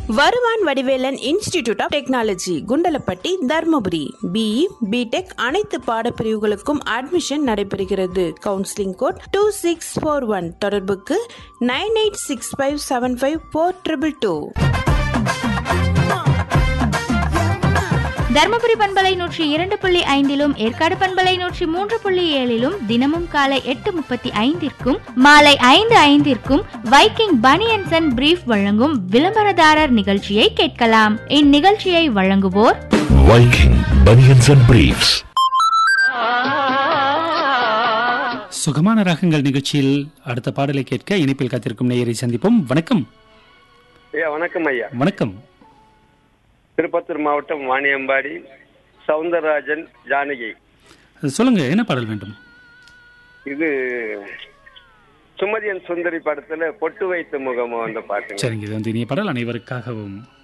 வருவான் Vadivelan institute of technology Kundalapatti Dharmapuri BE BTech அனைத்து பாடப்பிரிவுகளுக்கும் அட்மிஷன் நடைபெறுகிறது counselling code two six four one தொடர்புக்கு nine eight six five seven five four triple two Dharmapuri பண்பலை நூற்றி இரண்டு புள்ளி ஐந்திலும் ஏற்காடு பண்பலை நூற்றி மூன்று புள்ளி ஏழிலும் தினமும் காலை எட்டு முப்பத்தி ஐந்திற்கும் மாலை ஐந்து ஐந்திற்கும் வைக்கிங் பனியன்சன் அண்ட் பிரீஃப் வழங்கும் விளம்பரதாரர் நிகழ்ச்சியை கேட்கலாம் இந்நிகழ்ச்சியை வழங்குவோர் Viking Bunions and Briefs. சுகமான ராகங்கள் நிகழ்ச்சியில் அடுத்த பாடலை கேட்க இணைப்பில் காத்திருக்கும் நேயரை சந்திப்போம் வணக்கம் ஐயா வணக்கம் ஐயா வணக்கம் திருப்பத்தூர் மாவட்டம் வாணியம்பாடி சவுந்தரராஜன் ஜானகி சொல்லுங்க என்ன பாடல் வேண்டும் இது சுமதியன் சுந்தரி படத்துல பொட்டு வைத்த முகமோ அந்த பாட்டுங்க சரிங்க இது வந்து இனிய பாடல் அனைவருக்காகவும்